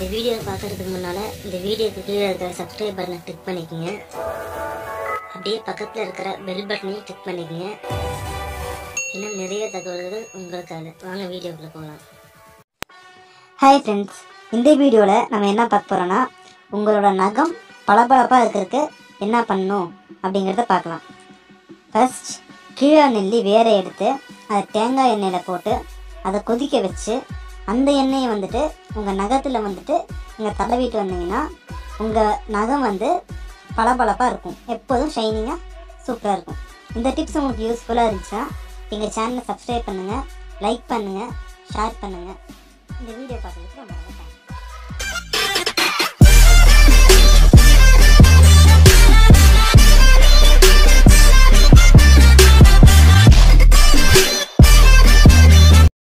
Video பார்க்கறதுக்கு முன்னால் இந்த வீடியோக்கு கீழே இருக்கிற சப்ஸ்கிரைப் பட்டனை கிளிக் பண்ணிக்கோங்க அப்படியே பக்கத்தில் இருக்கிற பெல் பட்டனையும் கிளிக் பண்ணிக்கோங்க இன்னும் நிறைய தகவல்கள் உங்களுக்காக வாங்க வீடியோக்குள்ளே போகலாம் ஹாய் ஃப்ரெண்ட்ஸ் இந்த வீடியோவில் நம்ம என்ன பார்க்க போகிறோன்னா உங்களோட நகம் பளபளப்பாக இருக்கிறதுக்கு என்ன பண்ணணும் அப்படிங்கிறத பார்க்கலாம் ஃபர்ஸ்ட் கீழே நெல்லி வேற எடுத்து அதை தேங்காய் எண்ணெயில் போட்டு அதை கொதிக்க வச்சு அந்த எண்ணெயை வந்துட்டு உங்கள் நகத்தில் வந்துட்டு நீங்கள் தடவிட்டு வந்தீங்கன்னா உங்கள் நகம் வந்து பளபளப்பாக இருக்கும் எப்போதும் ஷைனிங்காக சூப்பராக இருக்கும் இந்த டிப்ஸ் உங்களுக்கு யூஸ்ஃபுல்லாக இருந்துச்சுன்னா எங்கள் சேனலை சப்ஸ்கிரைப் பண்ணுங்கள் லைக் பண்ணுங்கள் ஷேர் பண்ணுங்கள் இந்த வீடியோ பார்க்குறதுக்கு ரொம்ப ரொம்ப thanks.